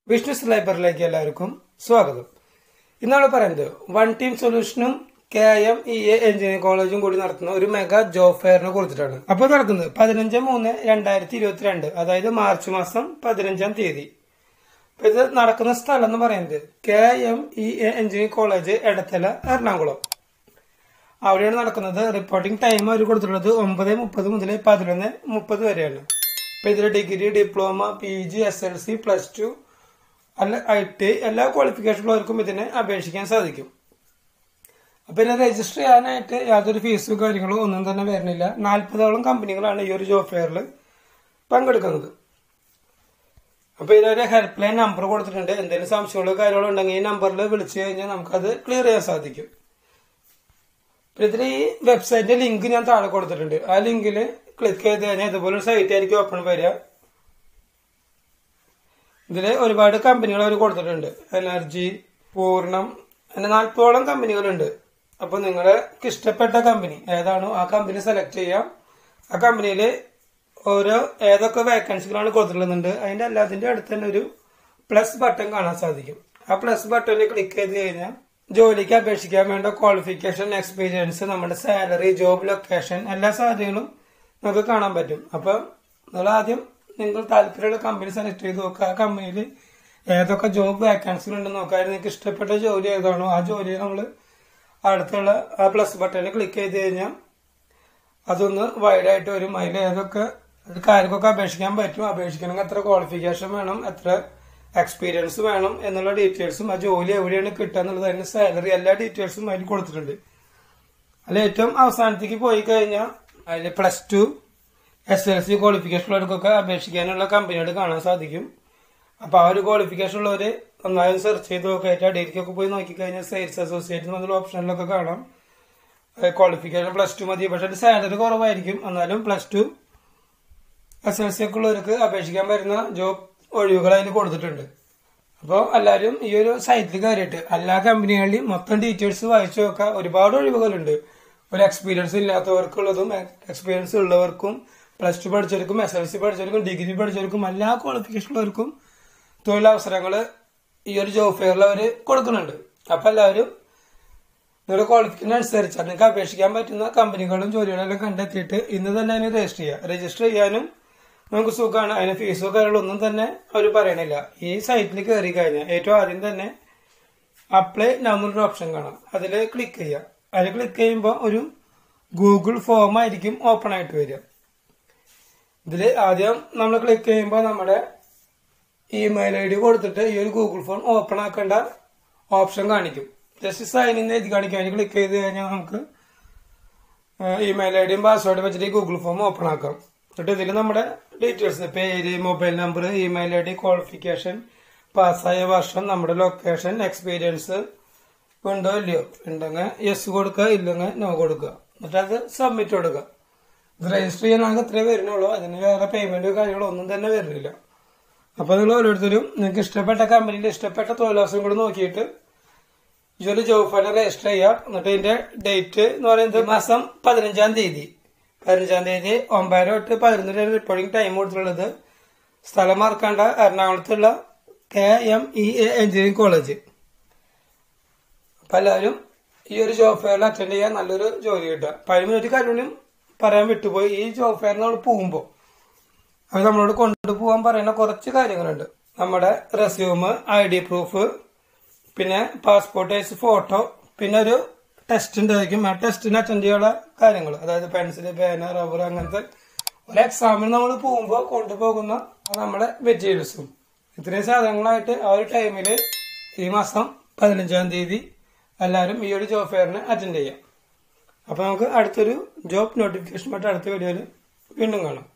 വിഷ്ണുസ് ലൈബ്രറിയിലേക്ക് എല്ലാവർക്കും സ്വാഗതം ഇന്നാണ് പറയുന്നത് വൺ ടീം സൊല്യൂഷനും K M E A engineering കോളേജും കൂടി നടത്തുന്ന ഒരു മെഗാ ജോബ് ഫെയറിനെ കുറിച്ചിട്ടാണ് അപ്പോൾ നടക്കുന്നത് പതിനഞ്ച് മൂന്ന് രണ്ടായിരത്തി ഇരുപത്തിരണ്ട് അതായത് മാർച്ച് മാസം പതിനഞ്ചാം തീയതി അപ്പൊ ഇത് നടക്കുന്ന സ്ഥലം എന്ന് പറയുന്നത് K M E A engineering college Edathala Ernakulam അവിടെയാണ് നടക്കുന്നത് റിപ്പോർട്ടിംഗ് ടൈം അവർ കൊടുത്തിട്ടുള്ളത് ഒമ്പത് മുപ്പത് മുതൽ പതിനൊന്ന് മുപ്പത് വരെയാണ് അപ്പൊ ഇതിൽ degree diploma P G S L C plus two അല്ല ഐ ടി എല്ലാ ക്വാളിഫിക്കേഷൻ ഉള്ളവർക്കും ഇതിനെ അപേക്ഷിക്കാൻ സാധിക്കും അപ്പൊ ഇതിനെ രജിസ്റ്റർ ചെയ്യാനായിട്ട് യാതൊരു ഫീസും കാര്യങ്ങളോ ഒന്നും തന്നെ വരുന്നില്ല നാൽപ്പതോളം കമ്പനികളാണ് ഈ ഒരു ജോബ് ഫെയറിൽ പങ്കെടുക്കുന്നത് അപ്പൊ ഇതിലൊരു ഹെൽപ്പ് ലൈൻ നമ്പർ കൊടുത്തിട്ടുണ്ട് എന്തെങ്കിലും സംശയങ്ങളോ കാര്യങ്ങളോ ഉണ്ടെങ്കിൽ ഈ നമ്പറിൽ വിളിച്ചു കഴിഞ്ഞാൽ നമുക്കത് ക്ലിയർ ചെയ്യാൻ സാധിക്കും പിന്നെ ഇതിൽ ഈ വെബ്സൈറ്റിന്റെ ലിങ്ക് ഞാൻ താഴെ കൊടുത്തിട്ടുണ്ട് ആ ലിങ്കിൽ ക്ലിക്ക് ചെയ്ത് കഴിഞ്ഞാൽ ഇതുപോലെ ഒരു സൈറ്റ് ആയിരിക്കും ഓപ്പൺ വരിക ഇതിൽ ഒരുപാട് കമ്പനികൾ അവർ കൊടുത്തിട്ടുണ്ട് എനർജി പൂർണ്ണം അങ്ങനെ നാൽപ്പതോളം കമ്പനികളുണ്ട് അപ്പൊ നിങ്ങൾക്ക് ഇഷ്ടപ്പെട്ട കമ്പനി ഏതാണോ ആ കമ്പനി സെലക്ട് ചെയ്യാം ആ കമ്പനിയിൽ ഓരോ ഏതൊക്കെ വേക്കൻസികളാണ് കൊടുത്തിട്ടുള്ളത് അതിന്റെ എല്ലാത്തിന്റെ അടുത്ത് തന്നെ ഒരു പ്ലസ് ബട്ടൺ കാണാൻ സാധിക്കും ആ പ്ലസ് ബട്ടണിൽ ക്ലിക്ക് ചെയ്ത് കഴിഞ്ഞാൽ ജോലിക്ക് അപേക്ഷിക്കാൻ വേണ്ട ക്വാളിഫിക്കേഷൻ എക്സ്പീരിയൻസ് നമ്മുടെ സാലറി ജോബ് ലൊക്കേഷൻ എല്ലാ സാധ്യതകളും നമുക്ക് കാണാൻ പറ്റും അപ്പൊ നിങ്ങൾ ആദ്യം നിങ്ങൾ താല്പര്യമുള്ള കമ്പനി സെലക്ട് ചെയ്ത് നോക്കുക ആ കമ്പനിയിൽ ഏതൊക്കെ ജോബ് വേക്കൻസികൾ ഉണ്ടെന്ന് നോക്കുക അതിൽ നിങ്ങൾക്ക് ഇഷ്ടപ്പെട്ട ജോലി ഏതാണോ ആ ജോലി നമ്മൾ അടുത്തുള്ള ആ പ്ലസ് ബട്ടണിൽ ക്ലിക്ക് ചെയ്ത് കഴിഞ്ഞാൽ അതൊന്ന് വൈഡായിട്ട് വരും അതിൽ ഏതൊക്കെ കാര്യങ്ങളൊക്കെ അപേക്ഷിക്കാൻ പറ്റും അപേക്ഷിക്കണമെങ്കിൽ എത്ര ക്വാളിഫിക്കേഷൻ വേണം എത്ര എക്സ്പീരിയൻസ് വേണം എന്നുള്ള ഡീറ്റെയിൽസും ആ ജോലി എവിടെയാണ് കിട്ടുക എന്നുള്ളത് അതിന്റെ സാലറി എല്ലാ ഡീറ്റെയിൽസും അതിൽ കൊടുത്തിട്ടുണ്ട് അതിൽ ഏറ്റവും അവസാനത്തേക്ക് പോയി കഴിഞ്ഞാൽ അതിൽ plus two S L C qualification ഉള്ളവർക്കൊക്കെ അപേക്ഷിക്കാനുള്ള കമ്പനികൾ കാണാൻ സാധിക്കും അപ്പൊ ആ ഒരു ക്വാളിഫിക്കേഷൻ ഉള്ളവര് നന്നായി സെർച്ച് ചെയ്ത് നോക്കിയിട്ട് അടിയിലേക്കൊക്കെ പോയി നോക്കിക്കഴിഞ്ഞാൽ സെയിൽസ് അസോസിയേറ്റ് എന്നുള്ള ഓപ്ഷനിലൊക്കെ കാണാം ക്വാളിഫിക്കേഷൻ പ്ലസ് ടു മതി പക്ഷെ അത് സാലറി കുറവായിരിക്കും എന്നാലും plus two S L C ഒക്കെ ഉള്ളവർക്ക് അപേക്ഷിക്കാൻ വരുന്ന ജോബ് ഒഴിവുകൾ അതിൽ കൊടുത്തിട്ടുണ്ട് അപ്പോൾ എല്ലാവരും ഈ ഒരു സൈറ്റിൽ കയറിയിട്ട് എല്ലാ കമ്പനികളുടെയും മൊത്തം ഡീറ്റെയിൽസ് വായിച്ചു നോക്കുക ഒരുപാട് ഒഴിവുകളുണ്ട് ഒരു എക്സ്പീരിയൻസ് ഇല്ലാത്തവർക്കുള്ളതും എക്സ്പീരിയൻസ് ഉള്ളവർക്കും പ്ലസ് ടു പഠിച്ചവർക്കും എസ് എൽ സി പഠിച്ചവർക്കും ഡിഗ്രി പഠിച്ചവർക്കും എല്ലാ ക്വാളിഫിക്കേഷൻ ഉള്ളവർക്കും തൊഴിലവസരങ്ങൾ ഈ ഒരു ജോബ് ഫെയറിൽ അവർ കൊടുക്കുന്നുണ്ട് അപ്പൊ എല്ലാവരും നിങ്ങളുടെ ക്വാളിഫിക്കേഷൻ അനുസരിച്ച് നിങ്ങൾക്ക് അപേക്ഷിക്കാൻ പറ്റുന്ന കമ്പനികളും ജോലികളെല്ലാം കണ്ടെത്തിയിട്ട് ഇന്ന് തന്നെ അതിന് രജിസ്റ്റർ ചെയ്യുക രജിസ്റ്റർ ചെയ്യാനും നമുക്ക് സുഖമാണ് അതിന് ഫീസോ കാര്യങ്ങളൊന്നും തന്നെ അവർ പറയണില്ല ഈ സൈറ്റിൽ കയറി കഴിഞ്ഞാൽ ഏറ്റവും ആദ്യം തന്നെ അപ്ലൈ നമ്പർ ഓപ്ഷൻ കാണാം അതിൽ ക്ലിക്ക് ചെയ്യുക അതിൽ ക്ലിക്ക് ചെയ്യുമ്പോൾ ഒരു ഗൂഗിൾ ഫോം ആയിരിക്കും ഓപ്പൺ ആയിട്ട് വരിക ഇതിൽ ആദ്യം നമ്മൾ ക്ലിക്ക് ചെയ്യുമ്പോൾ നമ്മുടെ ഇമെയിൽ ഐ ഡി കൊടുത്തിട്ട് ഈ ഒരു ഗൂഗിൾ ഫോം ഓപ്പൺ ആക്കേണ്ട ഓപ്ഷൻ കാണിക്കും ജസ്റ്റ് സൈൻ ഇൻ എഴുതി കാണിക്കാൻ വേണ്ടി ക്ലിക്ക് ചെയ്ത് കഴിഞ്ഞാൽ നമുക്ക് ഇമെയിൽ ഐ ഡിയും പാസ്വേഡും വെച്ചിട്ട് ഈ ഗൂഗിൾ ഫോം ഓപ്പൺ ആക്കാം എന്നിട്ട് ഇതിൽ നമ്മുടെ ഡീറ്റെയിൽസ് പേര് mobile number email I D qualification പാസ്സായ വർഷം നമ്മുടെ ലൊക്കേഷൻ എക്സ്പീരിയൻസ് ഉണ്ടോ ഇല്ലയോ ഉണ്ടെങ്കിൽ യെസ് കൊടുക്കുക ഇല്ലെങ്കിൽ നോ കൊടുക്കുക എന്നിട്ട് അത് സബ്മിറ്റ് കൊടുക്കുക ഇത് രജിസ്റ്റർ ചെയ്യാനാണെങ്കിൽ ഇത്രേ വരുന്നുള്ളൂ അതിന് വേറെ പേയ്മെന്റ് കാര്യങ്ങളോ ഒന്നും തന്നെ വരുന്നില്ല അപ്പൊ നിങ്ങൾ ഓരോരുത്തരും നിങ്ങൾക്ക് ഇഷ്ടപ്പെട്ട കമ്പനിയിൽ ഇഷ്ടപ്പെട്ട തൊഴിലവസരം കൂടി നോക്കിയിട്ട് ഈ ഒരു ജോബ് ഫയൽ രജിസ്റ്റർ ചെയ്യുക എന്നിട്ട് ഇതിന്റെ ഡേറ്റ് എന്ന് പറയുന്നത് മാസം പതിനഞ്ചാം തീയതി പതിനഞ്ചാം തീയതി ഒമ്പതര തൊട്ട് പതിനൊന്ന് വരെ റിപ്പോർട്ടിംഗ് ടൈം കൊടുത്തിട്ടുള്ളത് സ്ഥലം മറക്കാണ്ട എറണാകുളത്തുള്ള K M E A engineering college അപ്പൊ എല്ലാവരും ഈ ഒരു ജോബ് ഫെയറിൽ അറ്റൻഡ് ചെയ്യാൻ നല്ലൊരു ജോലി കിട്ടുക പതിനൊന്ന് ഒരു കാര്യം പറയാൻ വിട്ടുപോയി ഈ ജോബ് ഫെയറിൽ നമ്മൾ പോകുമ്പോൾ അവർ നമ്മളോട് കൊണ്ടുപോകാൻ പറയുന്ന കുറച്ച് കാര്യങ്ങളുണ്ട് നമ്മുടെ റെസ്യൂമ് ഐ ഡി പ്രൂഫ് പിന്നെ പാസ്പോർട്ട് സൈസ് ഫോട്ടോ പിന്നെ ഒരു ടെസ്റ്റ് ഉണ്ടായിരിക്കും ആ ടെസ്റ്റിന് അറ്റൻഡ് ചെയ്യാനുള്ള കാര്യങ്ങൾ അതായത് പെൻസിൽ പേന റബ്ബർ അങ്ങനത്തെ ഒരു എക്സാമിന് നമ്മൾ പോകുമ്പോൾ കൊണ്ടുപോകുന്ന നമ്മുടെ മെറ്റീരിയൽസും ഇത്രയും സാധനങ്ങളായിട്ട് ആ ഒരു ടൈമിൽ ഈ മാസം പതിനഞ്ചാം തീയതി എല്ലാവരും ഈ ഒരു ജോബ് ഫെയറിന് അറ്റൻഡ് ചെയ്യാം അപ്പൊ നമുക്ക് അടുത്തൊരു ജോബ് നോട്ടിഫിക്കേഷൻ ആയിട്ട് അടുത്ത വീഡിയോയിൽ വീണ്ടും കാണാം